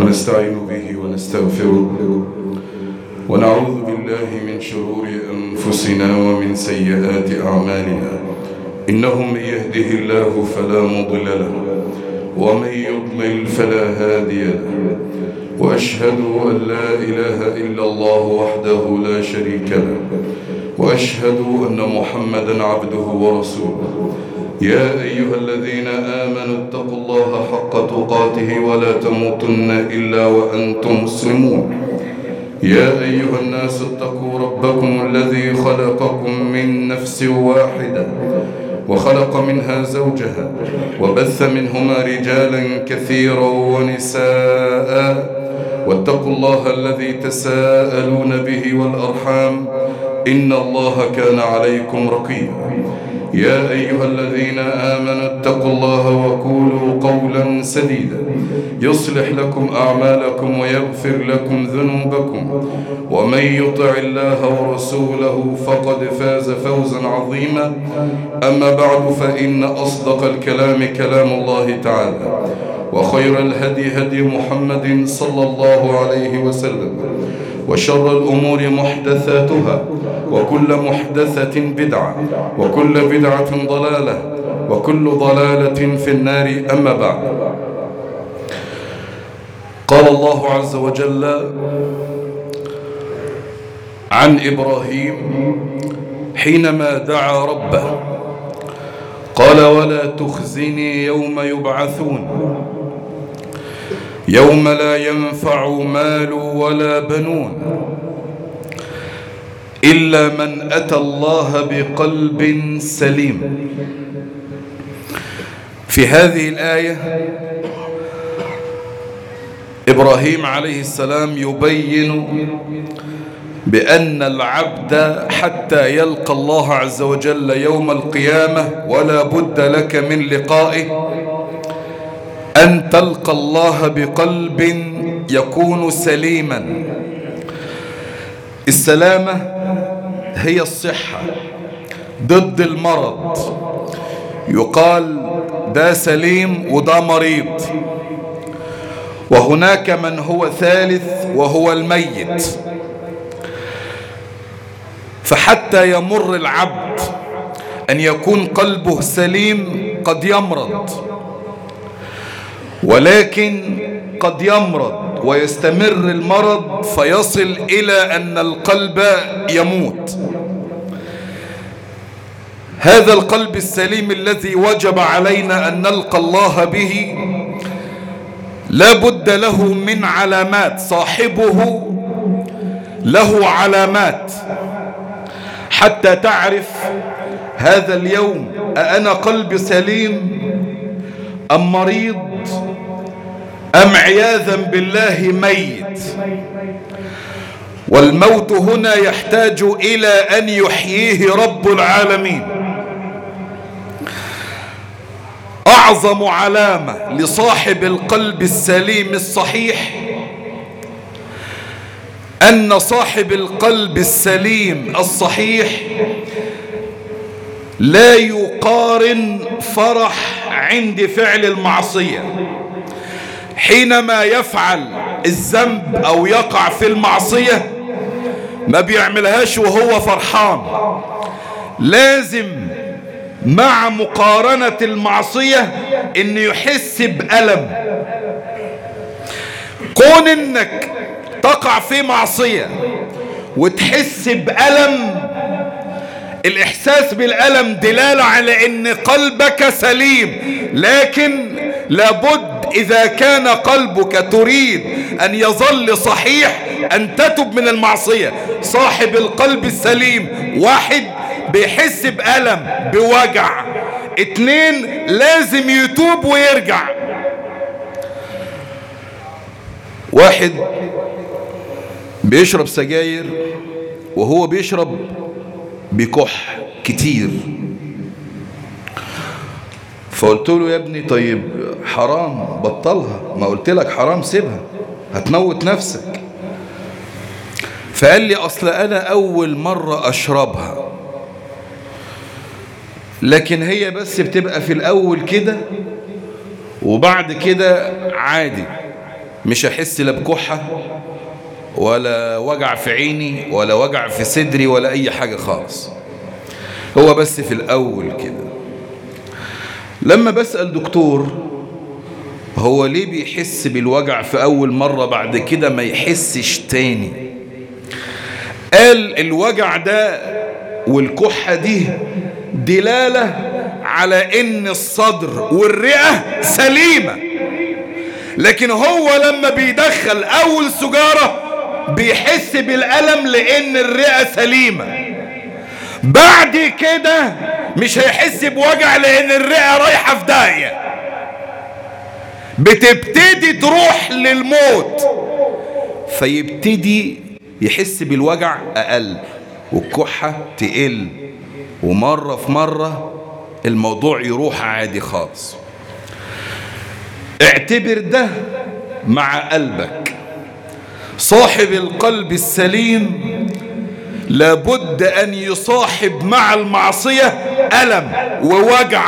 ونستعين به ونستغفره ونعوذ بالله من شرور أنفسنا ومن سيئات أعمالنا إنه من يهده الله فلا مضل له ومن يضلل فلا هادي له وأشهد أن لا إله إلا الله وحده لا شريك له وأشهد أن محمدا عبده ورسوله يا أيها الذين آمنوا اتقوا الله حق تقاته ولا تموتن إلا وأنتم مسلمون يا أيها الناس اتقوا ربكم الذي خلقكم من نفس واحدة وخلق منها زوجها وبث منهما رجالا كثيرا ونساء واتقوا الله الذي تساءلون به والأرحام إن الله كان عليكم رقيبا يا أيها الذين آمنوا اتقوا الله وقولوا قولا سديدا يصلح لكم أعمالكم ويغفر لكم ذنوبكم ومن يطع الله ورسوله فقد فاز فوزا عظيما أما بعد فإن أصدق الكلام كلام الله تعالى وخير الهدي هدي محمد صلى الله عليه وسلم وشر الأمور محدثاتها وكل محدثة بدعة وكل بدعة ضلالة وكل ضلالة في النار أما بعد قال الله عز وجل عن إبراهيم حينما دعا ربه قال ولا تخزني يوم يبعثون يوم لا ينفع مال ولا بنون إلا من أتى الله بقلب سليم في هذه الآية إبراهيم عليه السلام يبين بأن العبد حتى يلقى الله عز وجل يوم القيامة ولا بد لك من لقائه أن تلقى الله بقلب يكون سليما السلامة هي الصحة ضد المرض يقال ده سليم وده مريض وهناك من هو ثالث وهو الميت فحتى يمر العبد أن يكون قلبه سليم قد يمرض ولكن قد يمرض ويستمر المرض فيصل إلى أن القلب يموت هذا القلب السليم الذي وجب علينا أن نلقى الله به لا بد له من علامات صاحبه له علامات حتى تعرف هذا اليوم أأنا قلب سليم أم مريض أم عياذا بالله ميت والموت هنا يحتاج إلى أن يحييه رب العالمين أعظم علامة لصاحب القلب السليم الصحيح أن صاحب القلب السليم الصحيح لا يقارن فرح عند فعل المعصية حينما يفعل الذنب أو يقع في المعصية ما بيعملهاش وهو فرحان لازم مع مقارنة المعصية ان يحس بألم كون انك تقع في معصية وتحس بألم الإحساس بالألم دلالة على أن قلبك سليم لكن لابد إذا كان قلبك تريد أن يظل صحيح أن تتب من المعصية صاحب القلب السليم واحد بيحس بألم بوجع اتنين لازم يتوب ويرجع واحد بيشرب سجاير وهو بيشرب بكح كتير فقلت له يا ابني طيب حرام بطلها ما قلت لك حرام سيبها هتموت نفسك فقال لي اصل انا اول مرة اشربها لكن هي بس بتبقى في الاول كده وبعد كده عادي مش هحس لا بكحة ولا وجع في عيني ولا وجع في صدري ولا أي حاجة خالص هو بس في الأول كده لما بسأل دكتور هو ليه بيحس بالوجع في أول مرة بعد كده ما يحسش تاني قال الوجع ده والكحة دي دلالة على ان الصدر والرئة سليمة لكن هو لما بيدخل اول سجارة بيحس بالألم لان الرئة سليمة بعد كده مش هيحس بوجع لان الرئة رايحة في داهية بتبتدي تروح للموت فيبتدي يحس بالوجع اقل والكحة تقل ومرة في مرة الموضوع يروح عادي خالص اعتبر ده مع قلبك صاحب القلب السليم لابد ان يصاحب مع المعصية ألم ووجع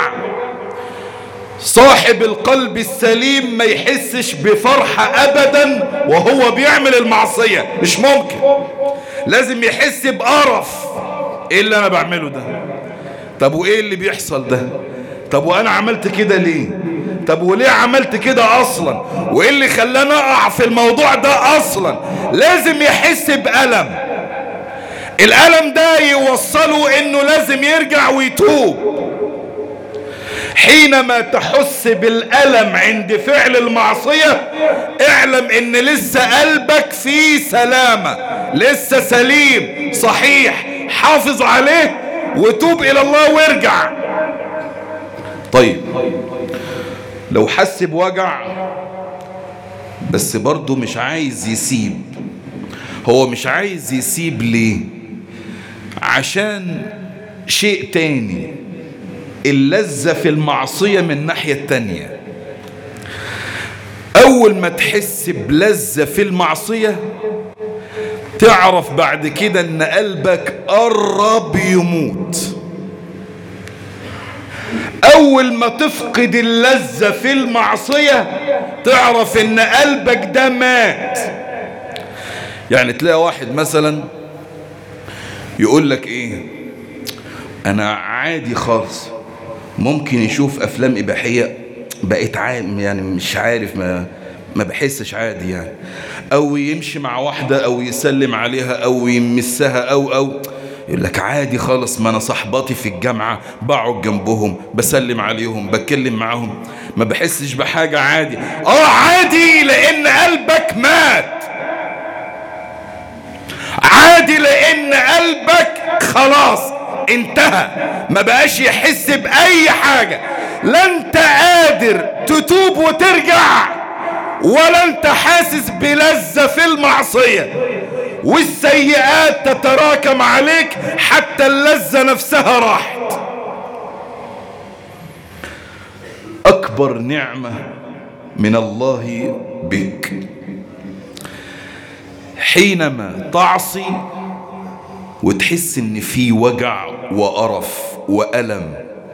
صاحب القلب السليم ما يحسش بفرحة ابدا وهو بيعمل المعصية مش ممكن لازم يحس بقرف ايه اللي انا بعمله ده طب وايه اللي بيحصل ده طب وانا عملت كده ليه طب وليه عملت كده اصلا وايه اللي خلاني اقع في الموضوع ده اصلا لازم يحس بألم الألم ده يوصله انه لازم يرجع ويتوب حينما تحس بالألم عند فعل المعصية اعلم ان لسه قلبك فيه سلامة لسه سليم صحيح حافظ عليه وتوب الى الله وارجع طيب لو حس بوجع بس برضه مش عايز يسيب هو مش عايز يسيب ليه عشان شيء تاني اللذة في المعصية من الناحية التانية أول ما تحس بلذة في المعصية تعرف بعد كده ان قلبك قرب يموت اول ما تفقد اللذة في المعصية تعرف ان قلبك ده مات يعني تلاقي واحد مثلا يقول لك ايه انا عادي خالص ممكن يشوف افلام اباحية بقيت عام يعني مش عارف ما ما بحسش عادي يعني او يمشي مع واحدة او يسلم عليها او يمسها او او يقول لك عادي خالص ما انا صحباتي في الجامعة بقعد جنبهم بسلم عليهم بتكلم معاهم ما بحسش بحاجة عادي اه عادي لان قلبك مات عادي لان قلبك خلاص انتهى ما بقاش يحس باي حاجة لا انت قادر تتوب وترجع ولا انت حاسس بلذة في المعصية والسيئات تتراكم عليك حتى اللذة نفسها راحت أكبر نعمة من الله بك حينما تعصي وتحس ان في وجع وقرف وألم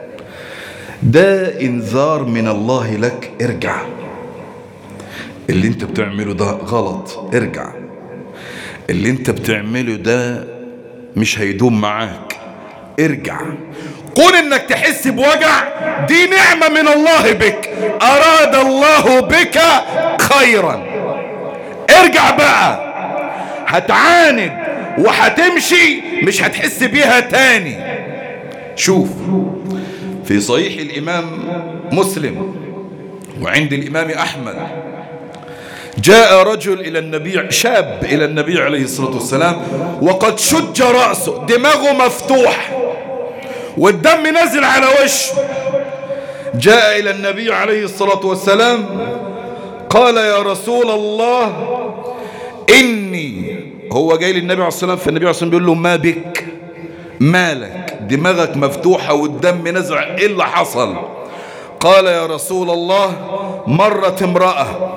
ده انذار من الله لك ارجع اللي انت بتعمله ده غلط ارجع اللي انت بتعمله ده مش هيدوم معاك ارجع كون انك تحس بوجع دي نعمة من الله بك اراد الله بك خيرا ارجع بقى هتعاند وهتمشي مش هتحس بيها تاني شوف في صحيح الامام مسلم وعند الامام احمد جاء رجل إلى النبي شاب إلى النبي عليه الصلاة والسلام وقد شج رأسه دماغه مفتوح والدم نزل على وشه جاء إلى النبي عليه الصلاة والسلام قال يا رسول الله إني هو جاي للنبي عليه الصلاة والسلام فالنبي عليه الصلاة والسلام بيقول له ما بك مالك دماغك مفتوحة والدم نزل إيه اللي حصل قال يا رسول الله مرت امرأة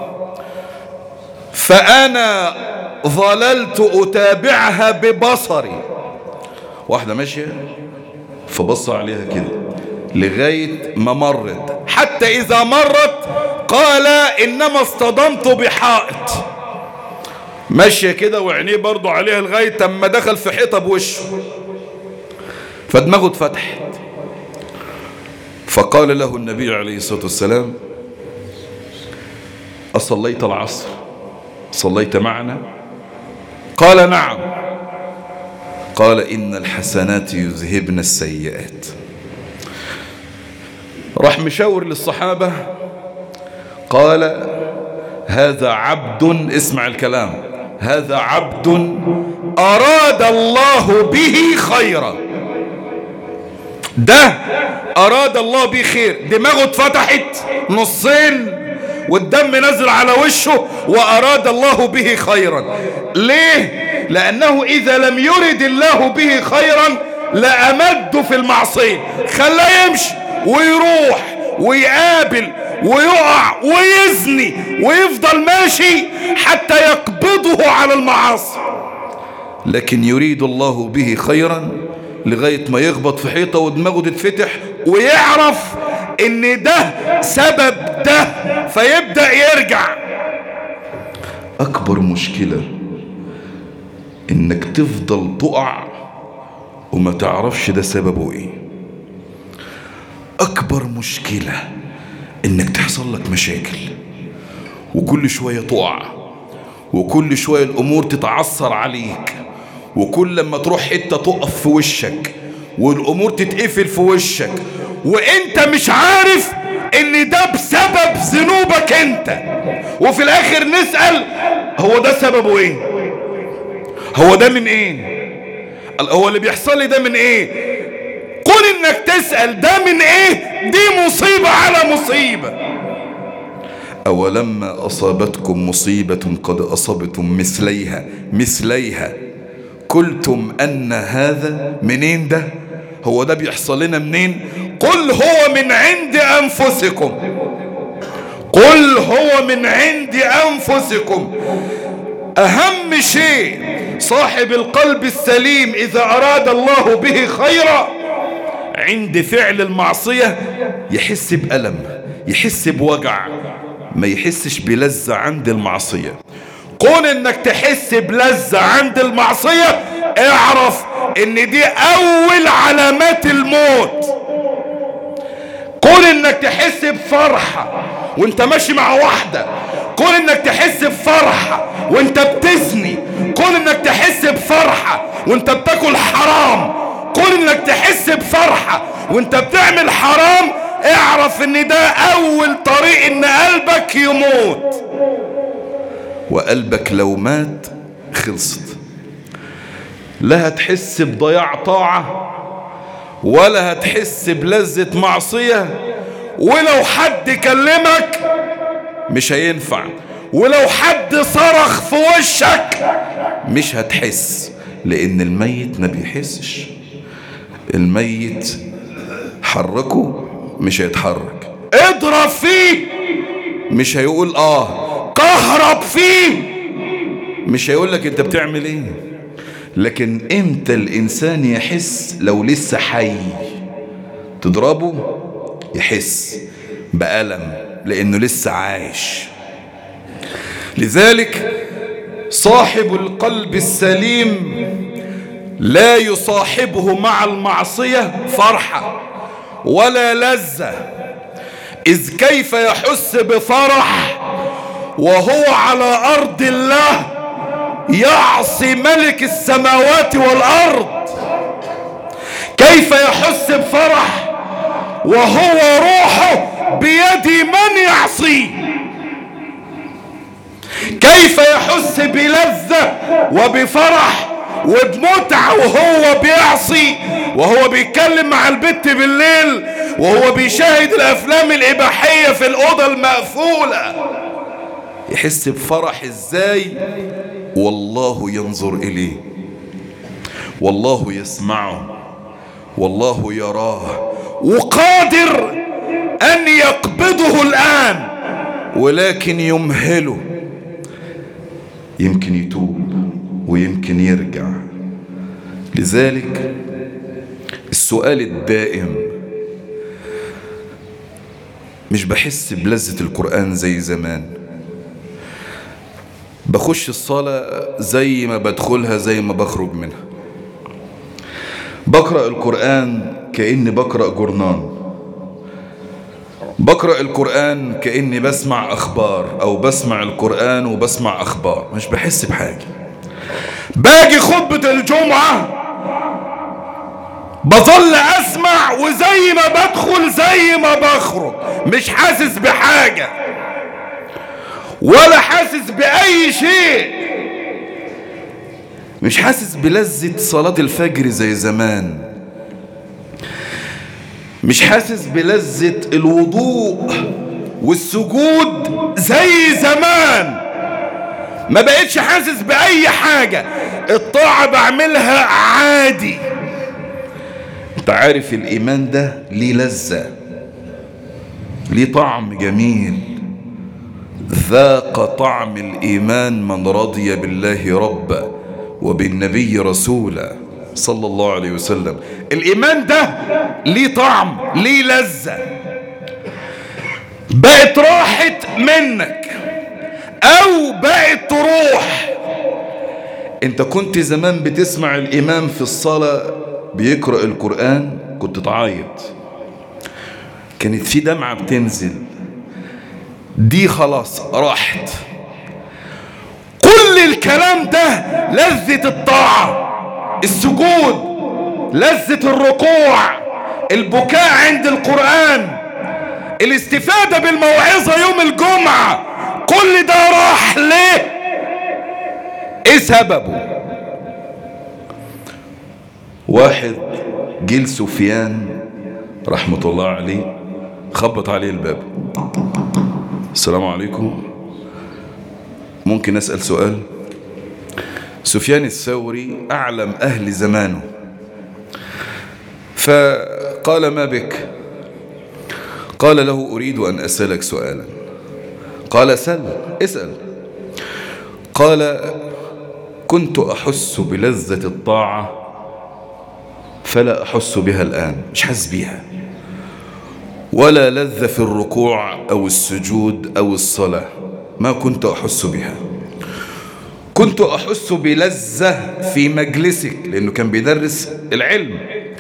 فأنا ظللت أتابعها ببصري واحدة ماشية فبص عليها كده لغاية ما مرت حتى إذا مرت قال إنما اصطدمت بحائط ماشية كده وعينيه برضو عليها لغاية اما دخل في حيطة بوشه فدماغه اتفتحت فقال له النبي عليه الصلاة والسلام أصليت العصر صليت معنا قال نعم قال إن الحسنات يذهبن السيئات راح مشاور للصحابة قال هذا عبد اسمع الكلام هذا عبد أراد الله به خيرا ده أراد الله به خير دماغه اتفتحت نصين والدم نزل على وشه وأراد الله به خيرا ليه؟ لأنه إذا لم يرد الله به خيرا لأمد في المعصية خلاه يمشي ويروح ويقابل ويقع ويزني ويفضل ماشي حتى يقبضه على المعاصي لكن يريد الله به خيرا لغاية ما يخبط في حيطة ودماغه تتفتح ويعرف ان ده سبب ده فيبدأ يرجع اكبر مشكلة انك تفضل تقع وما تعرفش ده سببه ايه اكبر مشكلة انك تحصل لك مشاكل وكل شوية تقع وكل شوية الامور تتعثر عليك وكل لما تروح حتة تقف في وشك والامور تتقفل في وشك وانت مش عارف ان ده بسبب ذنوبك انت وفي الاخر نسأل هو ده سببه ايه هو ده من ايه هو اللي بيحصل لي ده من ايه قل انك تسأل ده من ايه دي مصيبة على مصيبة أولما أصابتكم مصيبة قد أصبتم مثليها مثليها قلتم أن هذا منين ده هو ده بيحصل لنا منين قل هو من عند أنفسكم قل هو من عند أنفسكم أهم شيء صاحب القلب السليم إذا أراد الله به خيرا عند فعل المعصية يحس بألم يحس بوجع ما يحسش بلذة عند المعصية كون انك تحس بلذة عند المعصية اعرف ان دي اول علامات الموت كون انك تحس بفرحة وانت ماشي مع واحدة كون انك تحس بفرحة وانت بتزني كون انك تحس بفرحة وانت بتاكل حرام كون انك تحس بفرحة وانت بتعمل حرام اعرف ان ده اول طريق ان قلبك يموت وقلبك لو مات خلصت لا هتحس بضياع طاعة ولا هتحس بلذة معصية ولو حد كلمك مش هينفع ولو حد صرخ في وشك مش هتحس لان الميت ما بيحسش الميت حركه مش هيتحرك اضرب فيه مش هيقول اه كهرب فيه مش هيقول لك انت بتعمل ايه لكن امتى الانسان يحس لو لسه حي تضربه يحس بألم لانه لسه عايش لذلك صاحب القلب السليم لا يصاحبه مع المعصية فرحة ولا لذة إذ كيف يحس بفرح وهو على أرض الله يعصي ملك السماوات والأرض كيف يحس بفرح وهو روحه بيد من يعصيه كيف يحس بلذة وبفرح وبمتعة وهو بيعصي وهو بيتكلم مع البت بالليل وهو بيشاهد الأفلام الإباحية في الأوضة المقفولة يحس بفرح ازاي والله ينظر إليه والله يسمعه والله يراه وقادر أن يقبضه الآن ولكن يمهله يمكن يتوب ويمكن يرجع لذلك السؤال الدائم مش بحس بلذة القرآن زي زمان بخش الصلاة زي ما بدخلها زي ما بخرج منها بقرأ القرآن كأني بقرأ جورنان بقرأ القرآن كأني بسمع أخبار أو بسمع القرآن وبسمع أخبار مش بحس بحاجة باجي خطبة الجمعة بظل أسمع وزي ما بدخل زي ما بخرج مش حاسس بحاجة ولا حاسس بأي شيء مش حاسس بلذة صلاة الفجر زي زمان مش حاسس بلذة الوضوء والسجود زي زمان ما بقتش حاسس بأي حاجة الطاعة بعملها عادي انت عارف الإيمان ده ليه لذة ليه طعم جميل ذاق طعم الإيمان من رضي بالله ربا وبالنبي رسولا صلى الله عليه وسلم الإيمان ده ليه طعم ليه لذة بقت راحت منك أو بقت تروح انت كنت زمان بتسمع الإمام في الصلاة بيقرأ القرآن كنت تعيط كانت في دمعة بتنزل دي خلاص راحت كل الكلام ده لذة الطاعة السجود لذة الركوع البكاء عند القرآن الاستفادة بالموعظة يوم الجمعة كل ده راح ليه ايه سببه واحد جيل سفيان رحمة الله عليه خبط عليه الباب السلام عليكم ممكن أسأل سؤال سفيان الثوري أعلم أهل زمانه فقال ما بك قال له أريد أن أسألك سؤالا قال سل اسأل قال كنت أحس بلذة الطاعة فلا أحس بها الآن مش حاسس بيها ولا لذة في الركوع أو السجود أو الصلاة ما كنت أحس بها كنت أحس بلذة في مجلسك لأنه كان بيدرس العلم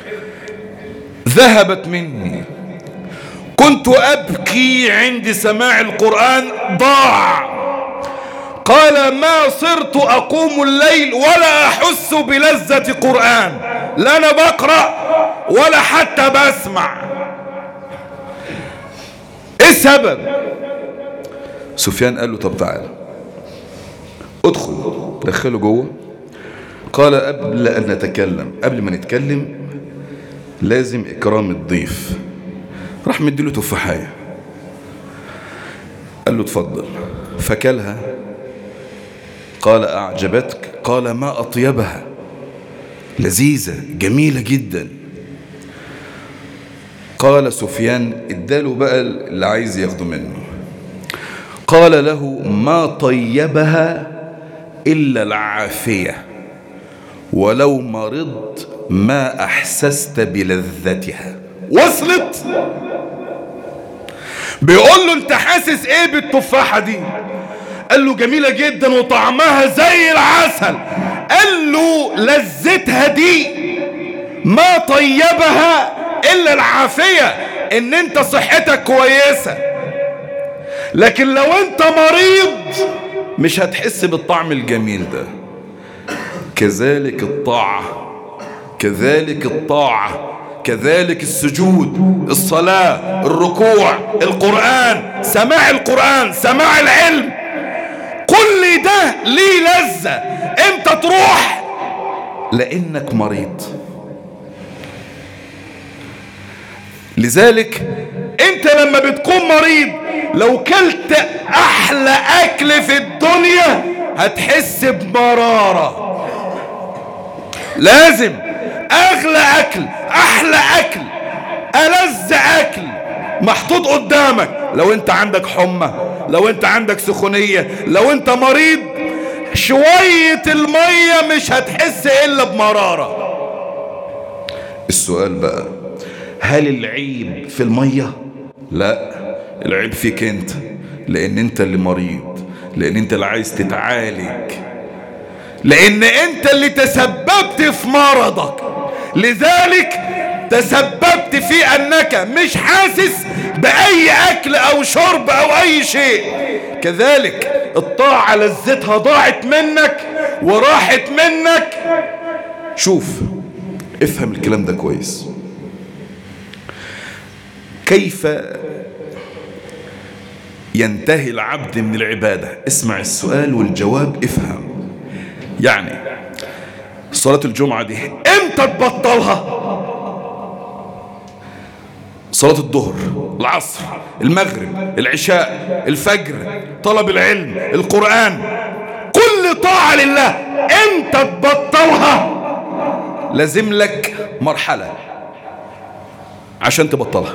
ذهبت مني كنت أبكي عند سماع القرآن ضاع قال ما صرت أقوم الليل ولا أحس بلذة قرآن لا أنا بقرأ ولا حتى بسمع إيه السبب سفيان قال له طب تعال ادخل دخله جوه قال قبل أن نتكلم قبل ما نتكلم لازم إكرام الضيف راح مديله تفاحية قال له اتفضل فكلها قال أعجبتك قال ما أطيبها لذيذة جميلة جدا قال سفيان اداله بقى اللي عايز ياخده منه قال له ما طيبها إلا العافية ولو مرضت ما أحسست بلذتها وصلت بيقول له انت حاسس ايه بالتفاحة دي قال له جميلة جدا وطعمها زي العسل قال له لذتها دي ما طيبها الا العافية ان انت صحتك كويسة لكن لو انت مريض مش هتحس بالطعم الجميل ده كذلك الطاعة كذلك الطاعة كذلك السجود الصلاة الركوع القرآن سماع القرآن سماع العلم كل ده ليه لذة امتى تروح لانك مريض لذلك انت لما بتكون مريض لو كلت احلى اكل في الدنيا هتحس بمرارة لازم اغلى اكل احلى اكل ألذ اكل محطوط قدامك لو انت عندك حمى لو انت عندك سخونية لو انت مريض شوية المية مش هتحس الا بمرارة السؤال بقى هل العيب في المية لا العيب فيك انت لان انت اللي مريض لان انت اللي عايز تتعالج لان انت اللي تسببت في مرضك لذلك تسببت في انك مش حاسس باي اكل او شرب او اي شيء كذلك الطاعة لذتها ضاعت منك وراحت منك شوف افهم الكلام ده كويس كيف ينتهي العبد من العبادة اسمع السؤال والجواب افهم يعني صلاة الجمعة دي امتى تبطلها صلاة الظهر العصر المغرب العشاء الفجر طلب العلم القرآن كل طاعة لله امتى تبطلها لازم لك مرحلة عشان تبطلها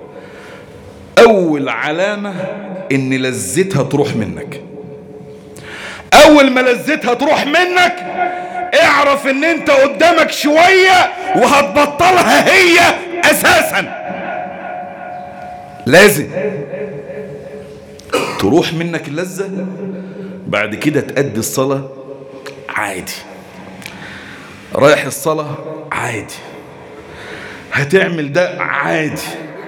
اول علامة ان لذتها تروح منك اول ما لذتها تروح منك اعرف ان انت قدامك شوية وهتبطلها هي اساسا لازم تروح منك اللذة بعد كده تأدي الصلاة عادي رايح الصلاة عادي هتعمل ده عادي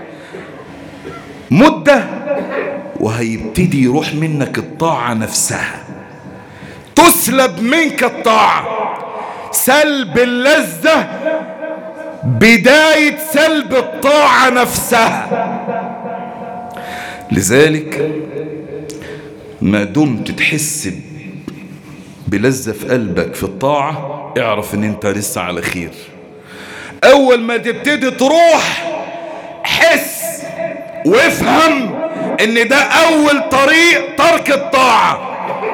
مدة وهيبتدي يروح منك الطاعة نفسها تسلب منك الطاعة سلب اللذة بداية سلب الطاعة نفسها لذلك ما دمت تحس بلذة في قلبك في الطاعة اعرف ان انت لسه على خير اول ما تبتدي تروح حس وافهم ان ده اول طريق ترك الطاعة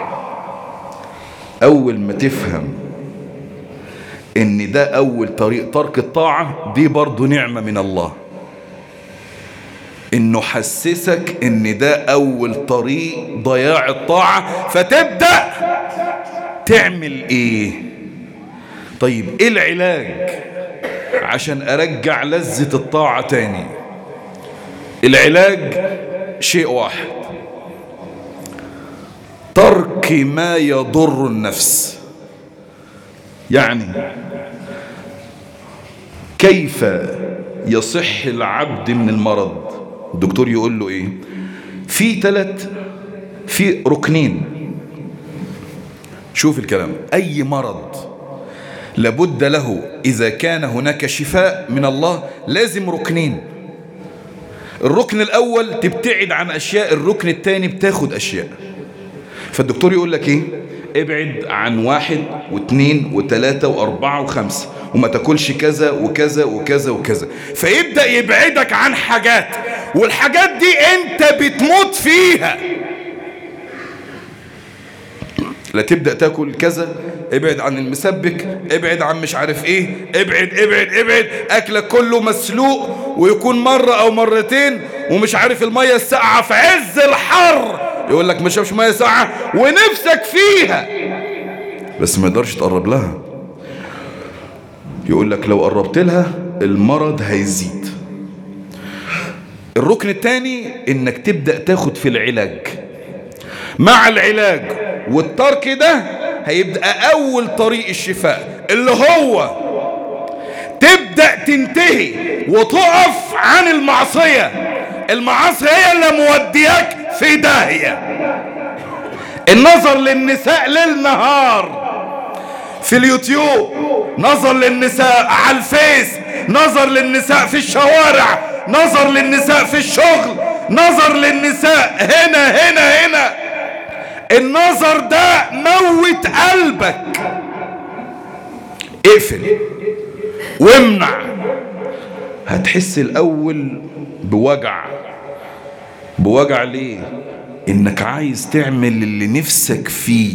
اول ما تفهم ان ده اول طريق ترك الطاعة دي برضو نعمة من الله انه حسسك ان ده اول طريق ضياع الطاعة فتبدأ تعمل ايه طيب ايه العلاج عشان ارجع لذة الطاعة تاني العلاج شيء واحد ترك ما يضر النفس يعني كيف يصح العبد من المرض الدكتور يقول له ايه في ثلاث في ركنين شوف الكلام اي مرض لابد له اذا كان هناك شفاء من الله لازم ركنين الركن الاول تبتعد عن اشياء الركن الثاني بتاخد اشياء فالدكتور يقول لك ايه ابعد عن واحد واثنين وثلاثة واربعة وخمسة وما تاكلش كذا وكذا وكذا وكذا فيبدأ يبعدك عن حاجات والحاجات دي انت بتموت فيها لا تبدأ تاكل كذا ابعد عن المسبك ابعد عن مش عارف ايه ابعد ابعد ابعد اكلك كله مسلوق ويكون مرة او مرتين ومش عارف المية الساقعة في عز الحر يقول لك ما شافش مية ساقعة ونفسك فيها بس ما يقدرش تقرب لها يقول لك لو قربت لها المرض هيزيد الركن الثاني انك تبدأ تاخد في العلاج مع العلاج والترك ده هيبقى اول طريق الشفاء اللي هو تبدأ تنتهي وتقف عن المعصية المعاصي هي اللي مودياك في داهية النظر للنساء ليل نهار في اليوتيوب نظر للنساء على الفيس نظر للنساء في الشوارع نظر للنساء في الشغل نظر للنساء هنا هنا هنا النظر ده موت قلبك اقفل وامنع هتحس الاول بوجع بوجع ليه انك عايز تعمل اللي نفسك فيه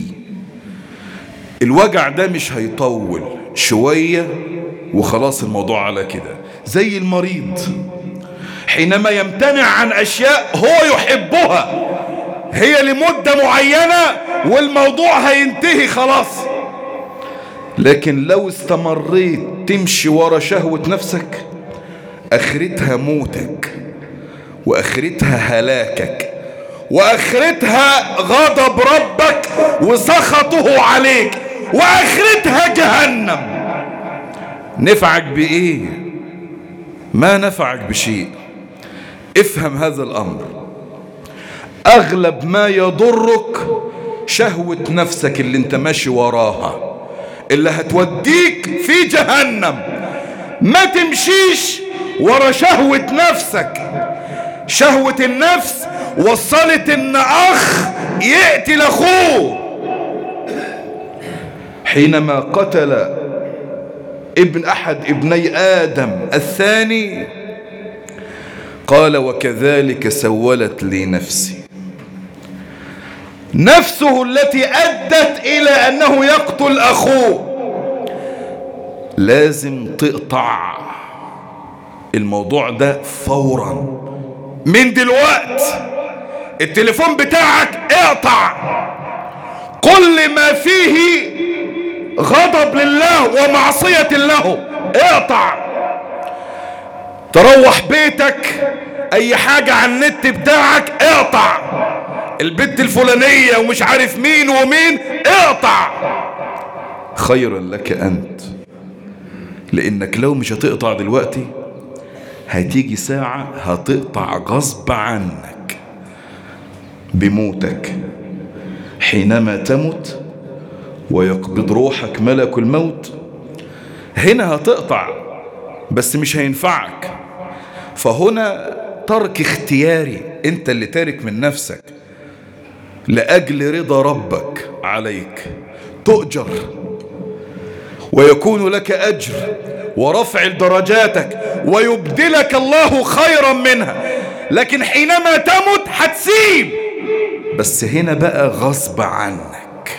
الوجع ده مش هيطول شوية وخلاص الموضوع على كده زي المريض حينما يمتنع عن أشياء هو يحبها هي لمدة معينة والموضوع هينتهي خلاص لكن لو استمريت تمشي ورا شهوة نفسك اخرتها موتك واخرتها هلاكك واخرتها غضب ربك وسخطه عليك واخرتها جهنم نفعك بايه ما نفعك بشيء افهم هذا الامر اغلب ما يضرك شهوة نفسك اللي انت ماشي وراها اللي هتوديك في جهنم ما تمشيش ورا شهوة نفسك شهوة النفس وصلت ان اخ يقتل اخوه حينما قتل ابن احد ابني ادم الثاني قال وكذلك سولت لي نفسي نفسه التي ادت الى انه يقتل اخوه لازم تقطع الموضوع ده فورا من دلوقت التليفون بتاعك اقطع كل ما فيه غضب لله ومعصية له اقطع تروح بيتك اي حاجة على النت بتاعك اقطع البنت الفلانية ومش عارف مين ومين اقطع خيرا لك انت لانك لو مش هتقطع دلوقتي هتيجي ساعة هتقطع غصب عنك بموتك حينما تمت ويقبض روحك ملك الموت هنا هتقطع بس مش هينفعك فهنا ترك اختياري انت اللي تارك من نفسك لأجل رضا ربك عليك تؤجر ويكون لك أجر ورفع درجاتك ويبدلك الله خيرا منها لكن حينما تمت هتسيب بس هنا بقى غصب عنك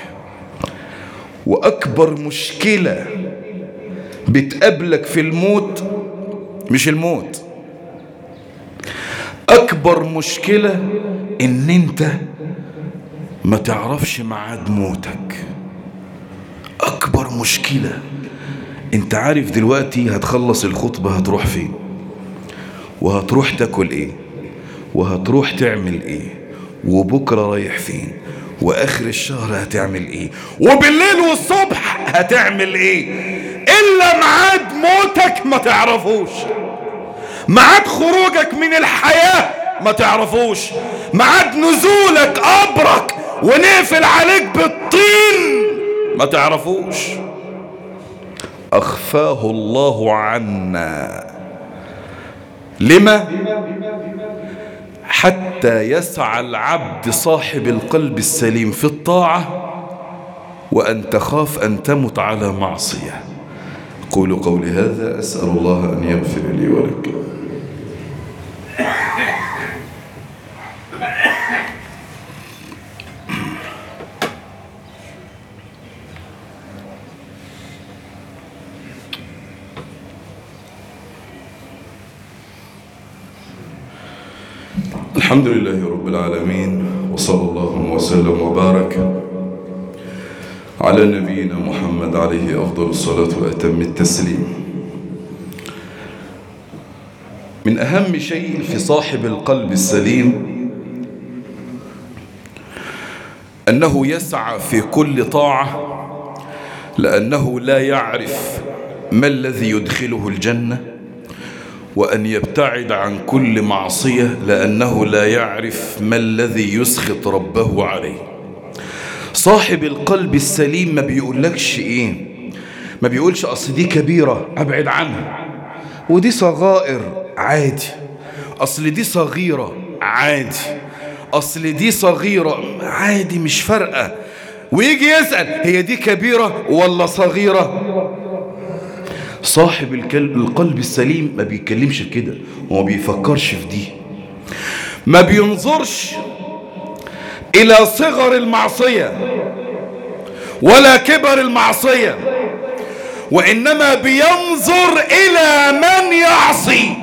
وأكبر مشكلة بتقابلك في الموت مش الموت أكبر مشكلة إن أنت ما تعرفش ميعاد موتك أكبر مشكلة أنت عارف دلوقتي هتخلص الخطبة هتروح فين وهتروح تاكل إيه وهتروح تعمل إيه وبكرة رايح فين وآخر الشهر هتعمل إيه وبالليل والصبح هتعمل إيه إلا ميعاد موتك ما تعرفوش ميعاد خروجك من الحياة ما تعرفوش ميعاد نزولك قبرك ونقفل عليك بالطين ما تعرفوش أخفاه الله عنا لما حتى يسعى العبد صاحب القلب السليم في الطاعة وأن تخاف أن تمت على معصية قولوا قولي هذا أسأل الله أن يغفر لي ولكم الحمد لله رب العالمين وصلى الله وسلم وبارك على نبينا محمد عليه أفضل الصلاة وأتم التسليم من أهم شيء في صاحب القلب السليم أنه يسعى في كل طاعة لأنه لا يعرف ما الذي يدخله الجنة وأن يبتعد عن كل معصية لأنه لا يعرف ما الذي يسخط ربه عليه صاحب القلب السليم ما بيقولكش إيه ما بيقولش أصل دي كبيرة أبعد عنها ودي صغائر عادي أصل دي صغيرة عادي أصل دي صغيرة عادي مش فارقة ويجي يسأل هي دي كبيرة ولا صغيرة صاحب القلب السليم ما بيتكلمش في كده وما بيفكرش في دي ما بينظرش إلى صغر المعصية ولا كبر المعصية وإنما بينظر إلى من يعصي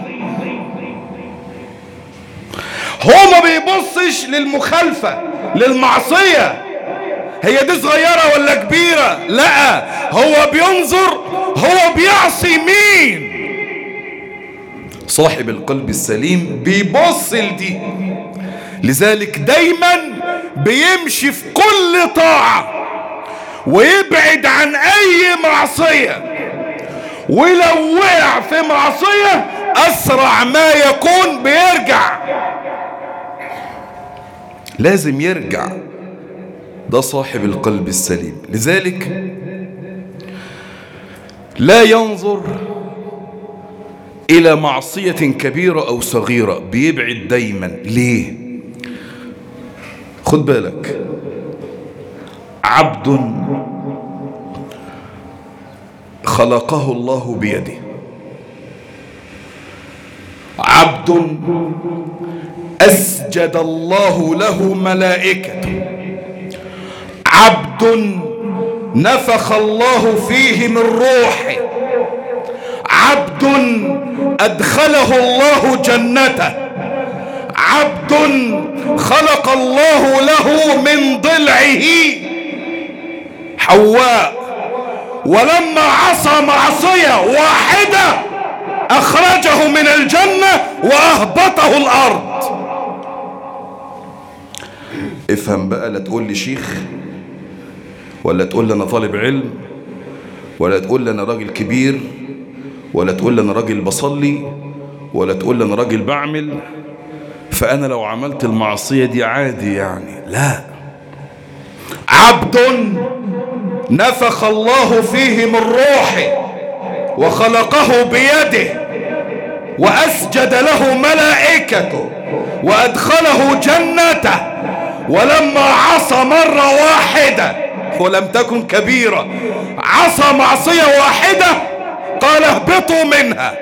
هو ما بيبصش للمخالفة للمعصية هي دي صغيرة ولا كبيرة لا هو بينظر هو بيعصي مين صاحب القلب السليم بيبص لدي لذلك دايما بيمشي في كل طاعة ويبعد عن اي معصية ولو وقع في معصية اسرع ما يكون بيرجع لازم يرجع ده صاحب القلب السليم لذلك لا ينظر الى معصية كبيرة او صغيرة بيبعد دايما ليه خد بالك عبد خلقه الله بيده عبد أسجد الله له ملائكته عبد نفخ الله فيه من روحه عبد أدخله الله جنته عبد خلق الله له من ضلعه حواء ولما عصى معصية واحدة أخرجه من الجنة وأهبطه الأرض افهم بقى لا تقول لي شيخ ولا تقول لي أنا طالب علم ولا تقول لي أنا راجل كبير ولا تقول لي أنا راجل بصلي ولا تقول لي أنا راجل بعمل فأنا لو عملت المعصية دي عادي يعني لا عبد نفخ الله فيه من روحه وخلقه بيده وأسجد له ملائكته وأدخله جنته ولما عصى مرة واحدة ولم تكن كبيرة عصى معصية واحدة قال اهبطوا منها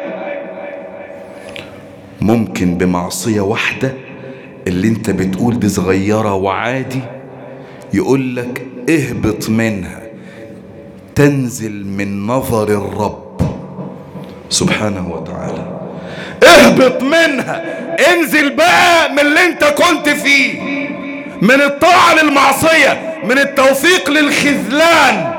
ممكن بمعصية واحدة اللي انت بتقول دي صغيرة وعادي يقول لك اهبط منها تنزل من نظر الرب سبحانه وتعالى اهبط منها انزل بقى من اللي انت كنت فيه من الطاعة للمعصية من التوفيق للخذلان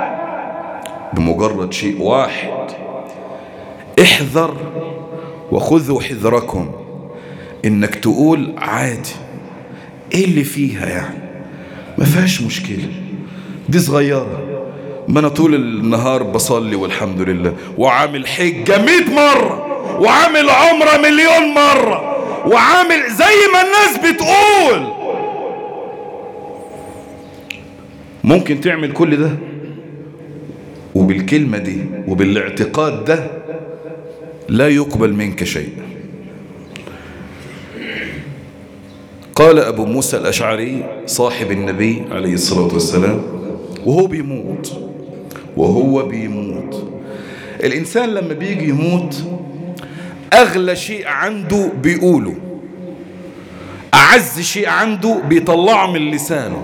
بمجرد شيء واحد احذر وخذوا حذركم انك تقول عادي ايه اللي فيها يعني ما فيهاش مشكلة دي صغيرة ما انا طول النهار بصلي والحمد لله وعامل حجة مئة مرة وعامل عمرة مليون مرة وعامل زي ما الناس بتقول ممكن تعمل كل ده وبالكلمة دي وبالاعتقاد ده لا يقبل منك شيء قال أبو موسى الأشعري صاحب النبي عليه الصلاة والسلام وهو بيموت وهو بيموت الإنسان لما بيجي يموت أغلى شيء عنده بيقوله أعز شيء عنده بيطلعه من لسانه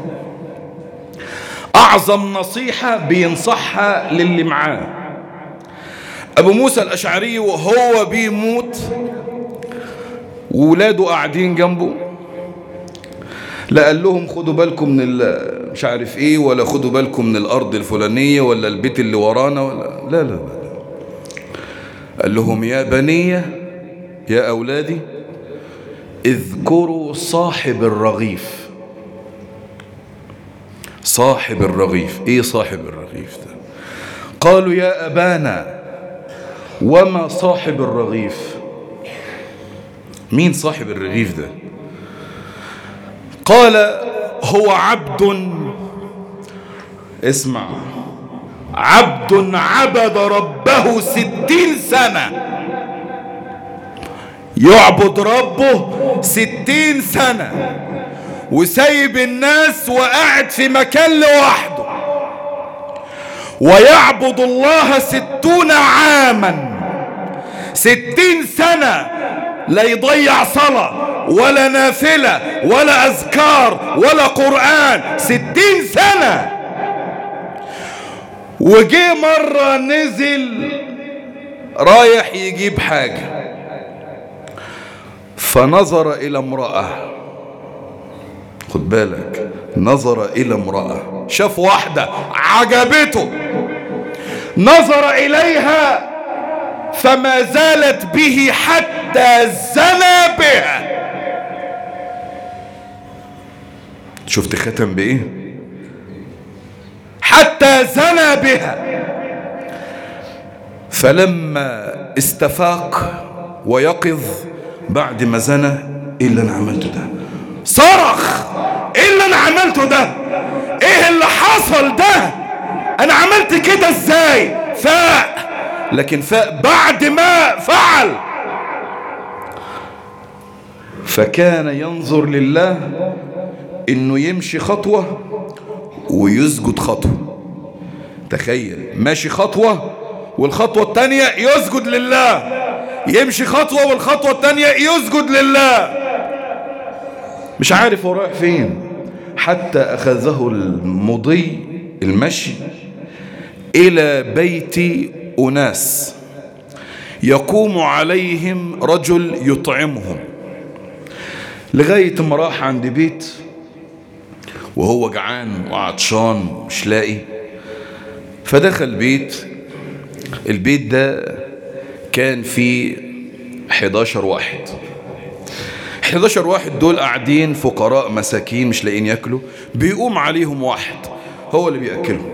أعظم نصيحة بينصحها للي معاه أبو موسى الأشعري وهو بيموت وولاده قاعدين جنبه لا قال لهم خدوا بالكم من مش عارف ايه ولا خدوا بالكم من الارض الفلانية ولا البيت اللي ورانا ولا لا لا لا قال لهم يا بني يا اولادي اذكروا صاحب الرغيف صاحب الرغيف ايه صاحب الرغيف ده قالوا يا ابانا وما صاحب الرغيف مين صاحب الرغيف ده قال هو عبد اسمع عبد عبد ربه ستين سنة يعبد ربه ستين سنة وسايب الناس وقاعد في مكان لوحده ويعبد الله ستون عاما ستين سنة لا يضيع صلاة ولا نافلة ولا أذكار ولا قرآن ستين سنة وجي مرة نزل رايح يجيب حاجة فنظر إلى امرأة خد بالك نظر إلى امرأة شاف واحدة عجبته نظر إليها فما زالت به حتى زنى بها شفت ختم بايه حتى زنى بها فلما استفاق ويقظ بعد ما زنى ايه اللي انا عملته ده صرخ ايه اللي انا عملته ده ايه اللي حصل ده انا عملت كده ازاي فاق لكن فاق بعد ما فعل فكان ينظر لله انه يمشي خطوة ويسجد خطوة تخيل ماشي خطوة والخطوة التانية يسجد لله يمشي خطوة والخطوة التانية يسجد لله مش عارف هو رايح فين حتى أخذه المضي المشي إلى بيت أناس يقوم عليهم رجل يطعمهم لغاية ما راح عند بيت وهو جعان وعطشان مش لاقي فدخل بيت البيت ده كان فيه 11 واحد 11 واحد دول قاعدين فقراء مساكين مش لاقيين ياكلوا بيقوم عليهم واحد هو اللي بيأكلهم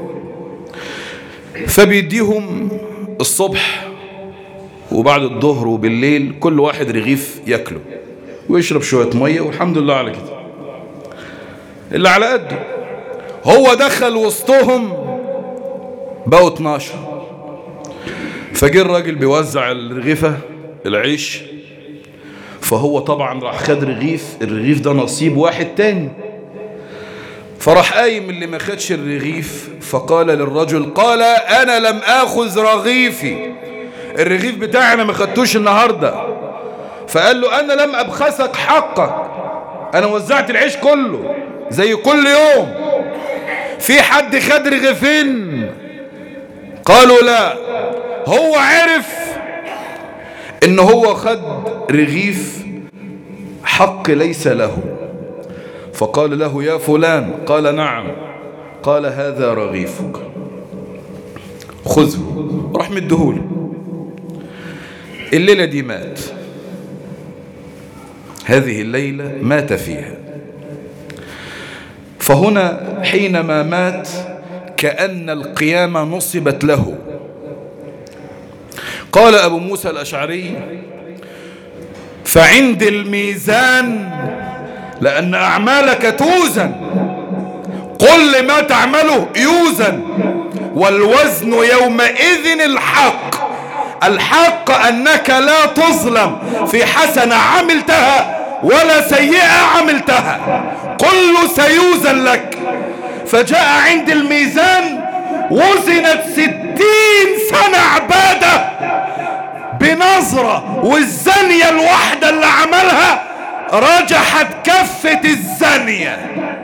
فبيديهم الصبح وبعد الظهر وبالليل كل واحد رغيف ياكله ويشرب شوية مية والحمد لله على كده اللي على قده هو دخل وسطهم بقوا 12 فجه الراجل بيوزع الرغيفة العيش فهو طبعا راح خد رغيف الرغيف ده نصيب واحد تاني فراح قايم اللي ما خدش الرغيف فقال للرجل قال انا لم اخذ رغيفي الرغيف بتاعي انا ما خدتوش النهارده فقال له انا لم ابخسك حقك انا وزعت العيش كله زي كل يوم في حد خد رغيفين قالوا لا هو عرف ان هو خد رغيف حق ليس له فقال له يا فلان قال نعم قال هذا رغيفك خذه راح مدهوله الليلة دي مات هذه الليلة مات فيها فهنا حينما مات كأن القيامة نصبت له قال أبو موسى الأشعري فعند الميزان لأن أعمالك توزن قل ما تعمله يوزن والوزن يومئذ الحق الحق أنك لا تظلم في حسنة عملتها ولا سيئة عملتها كل سيوزن لك فجاء عند الميزان وزنت ستين سنة عبادة بنظرة والزانية الواحدة اللي عملها رجحت كفة الزانية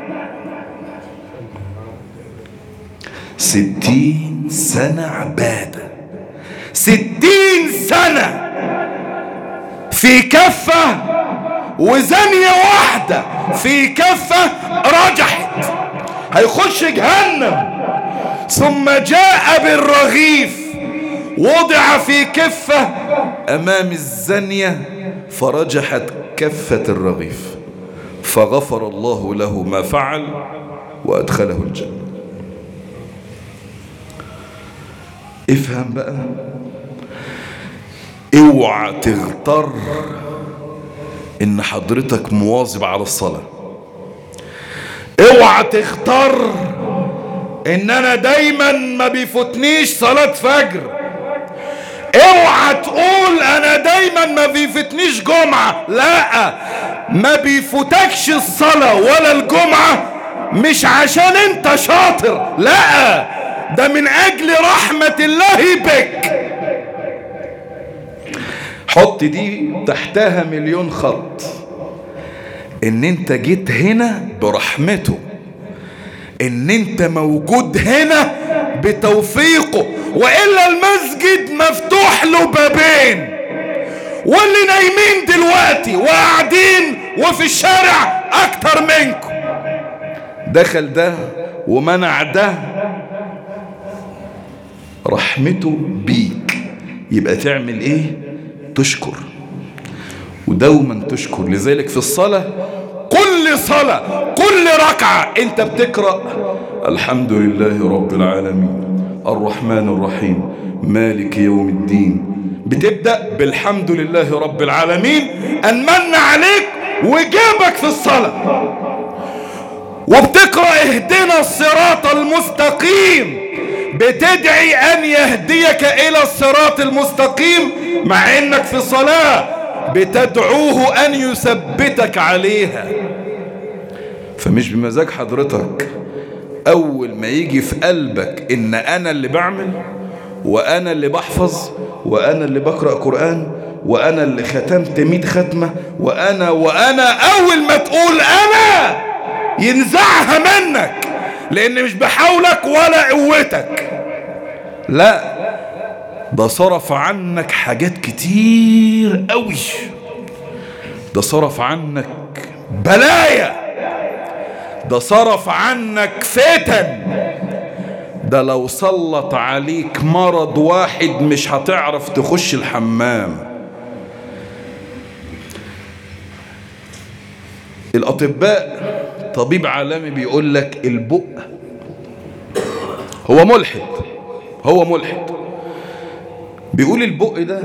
ستين سنة عبادة ستين سنة في كفة وزانية واحدة في كفة رجحت هيخش جهنم ثم جاء بالرغيف وضع في كفة أمام الزانية فرجحت كفة الرغيف فغفر الله له ما فعل وأدخله الجنة افهم بقى اوعى تغتر ان حضرتك مواظب على الصلاة اوعى تغتر ان انا دايما ما بيفوتنيش صلاة فجر اوعى تقول انا دايما ما بيفوتنيش جمعة لا ما بيفوتكش الصلاة ولا الجمعة مش عشان انت شاطر لا ده من اجل رحمة الله بك حط دي تحتها مليون خط ان انت جيت هنا برحمته ان انت موجود هنا بتوفيقه والا المسجد مفتوح له بابين واللي نايمين دلوقتي وقاعدين وفي الشارع اكتر منكم دخل ده ومنع ده رحمته بيك يبقى تعمل ايه تشكر ودوما تشكر لذلك في الصلاة كل صلاة كل ركعة انت بتقرأ الحمد لله رب العالمين الرحمن الرحيم مالك يوم الدين بتبدأ بالحمد لله رب العالمين أن من عليك وجابك في الصلاة وبتقرأ اهدنا الصراط المستقيم بتدعي أن يهديك إلى الصراط المستقيم مع أنك في صلاة بتدعوه أن يثبتك عليها فمش بمزاج حضرتك أول ما يجي في قلبك إن أنا اللي بعمل وأنا اللي بحفظ وأنا اللي بقرأ قرآن وأنا اللي ختمت مئة ختمة وأنا وأنا أول ما تقول أنا ينزعها منك لأن مش بحولك ولا قوتك لا ده صرف عنك حاجات كتير قوي ده صرف عنك بلايا ده صرف عنك فتن ده لو سلط عليك مرض واحد مش هتعرف تخش الحمام الأطباء طبيب عالمي بيقول لك البق هو ملحد هو ملحد بيقول البق ده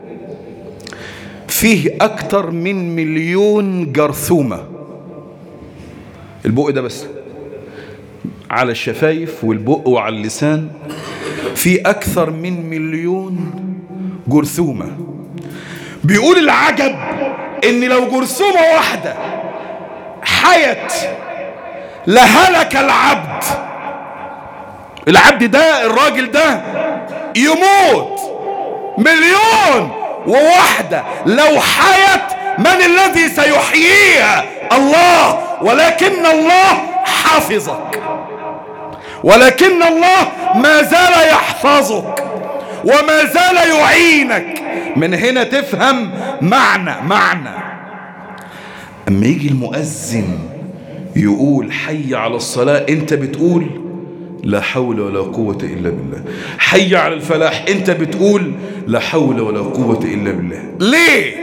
فيه أكتر من مليون جرثومة البق ده بس على الشفايف والبق وعلى اللسان في أكثر من مليون جرثومة بيقول العجب إن لو جرثومة واحدة حيت لهلك العبد العبد ده الراجل ده يموت مليون وواحدة لو حيت من الذي سيحييها الله ولكن الله حافظك ولكن الله ما زال يحفظك وما زال يعينك من هنا تفهم معنى معنى اما يجي المؤذن يقول حي على الصلاة انت بتقول لا حول ولا قوة إلا بالله حي على الفلاح انت بتقول لا حول ولا قوة إلا بالله ليه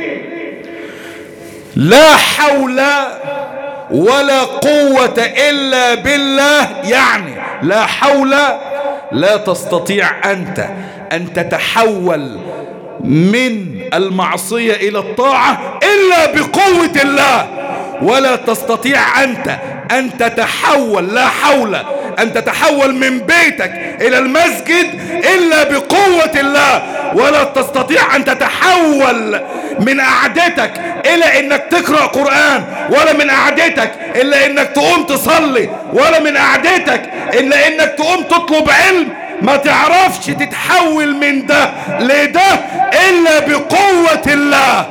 لا حول ولا قوة إلا بالله يعني لا حول لا تستطيع أنت أن تتحول من المعصية إلى الطاعة إلا بقوة الله ولا تستطيع أنت أن تتحول لا حول أن تتحول من بيتك إلى المسجد إلا بقوة الله ولا تستطيع أن تتحول من قعدتك إلى أنك تقرأ قرآن ولا من قعدتك إلا أنك تقوم تصلي ولا من قعدتك إلا أنك تقوم تطلب علم ما تعرفش تتحول من ده لده إلا بقوة الله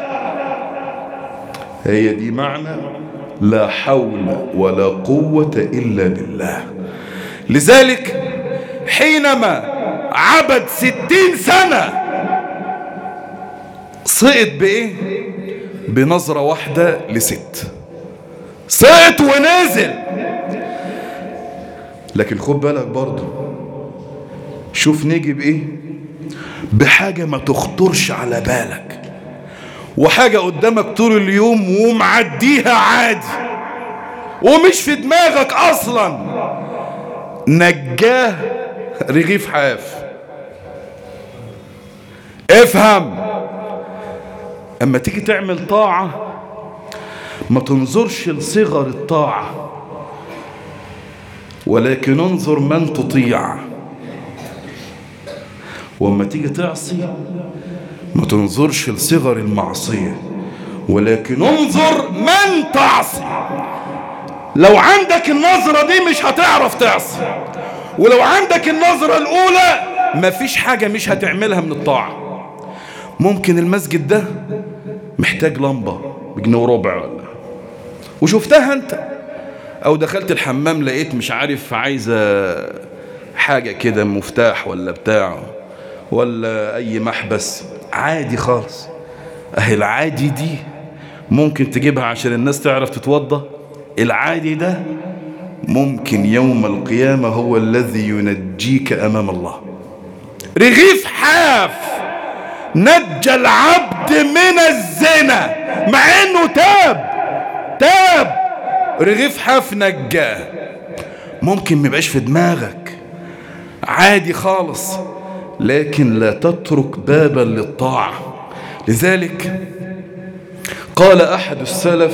هي دي معنى لا حول ولا قوة إلا بالله لذلك حينما عبد ستين سنة سقط بإيه بنظرة واحدة لست سقط ونزل لكن خد بالك برضه شوف نيجي بإيه بحاجة ما تخطرش على بالك وحاجة قدامك طول اليوم ومعديها عادي ومش في دماغك أصلا نجاه رغيف حاف افهم اما تيجي تعمل طاعة ما تنظرش لصغر الطاعة ولكن انظر من تطيع واما تيجي تعصي ما تنظرش لصغر المعصية ولكن انظر من تعصي لو عندك النظرة دي مش هتعرف تعصي ولو عندك النظرة الأولى مفيش حاجة مش هتعملها من الطاعة ممكن المسجد ده محتاج لمبة بجنيه وربع ولا وشفتها انت او دخلت الحمام لقيت مش عارف عايزة حاجة كده مفتاح ولا بتاع ولا اي محبس عادي خالص اهي العادي دي ممكن تجيبها عشان الناس تعرف تتوضى العادي ده ممكن يوم القيامة هو الذي ينجيك أمام الله رغيف حاف نجى العبد من الزنا مع انه تاب تاب رغيف حاف نجاه ممكن ما يبقاش في دماغك عادي خالص لكن لا تترك بابا للطاعة لذلك قال أحد السلف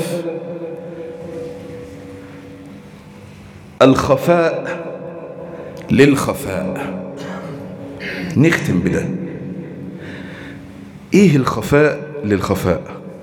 الخفاء للخفاء نختم بده ايه الخفاء للخفاء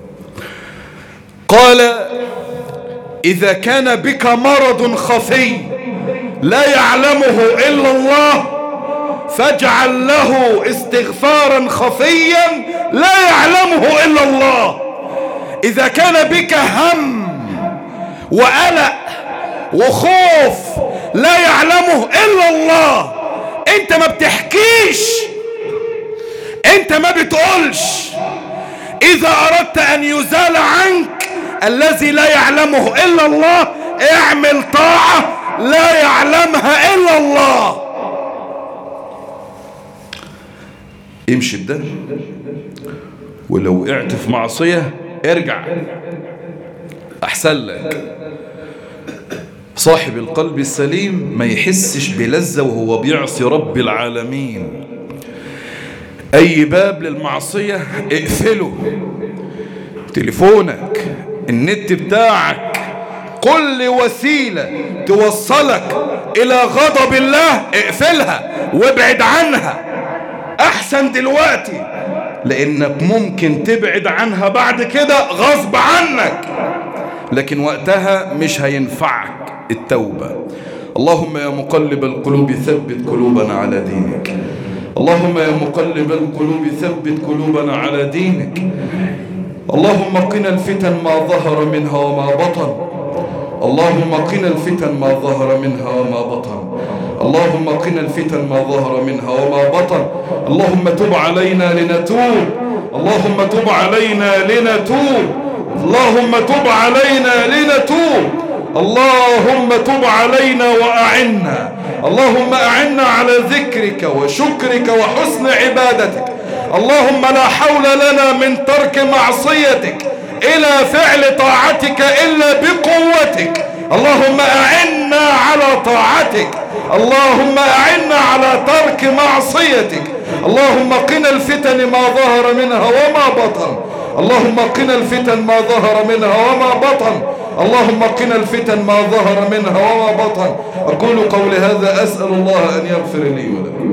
قال اذا كان بك مرض خفي لا يعلمه الا الله فاجعل له استغفارا خفيا لا يعلمه الا الله اذا كان بك هم وقلق وخوف لا يعلمه الا الله انت ما بتحكيش انت ما بتقولش اذا اردت ان يزال عنك الذي لا يعلمه الا الله اعمل طاعة لا يعلمها الا الله امشي بده ولو وقعت في معصية ارجع احسن لك صاحب القلب السليم ما يحسش بلذة وهو بيعصي رب العالمين اي باب للمعصية اقفله تليفونك النت بتاعك كل وسيلة توصلك الى غضب الله اقفلها وابعد عنها احسن دلوقتي لانك ممكن تبعد عنها بعد كده غصب عنك لكن وقتها مش هينفعك التوبة اللهم يا مقلب القلوب ثبت قلوبنا على دينك اللهم يا مقلب القلوب ثبت قلوبنا على دينك اللهم قنا الفتن ما ظهر منها وما بطن اللهم قنا الفتن ما ظهر منها وما بطن اللهم قنا الفتن ما ظهر منها وما بطن اللهم تب علينا لنتوب اللهم تب علينا لنتوب اللهم تب علينا لنتوب اللهم تب علينا وأعنا اللهم أعنا على ذكرك وشكرك وحسن عبادتك اللهم لا حول لنا من ترك معصيتك إلى فعل طاعتك إلا بقوتك اللهم أعنا على طاعتك اللهم أعنا على ترك معصيتك اللهم قنا الفتن ما ظهر منها وما بطن اللهم قنا الفتن ما ظهر منها وما بطن اللهم قنا الفتن ما ظهر منها وما بطن أقول قولي هذا أسأل الله أن يغفر لي ولكم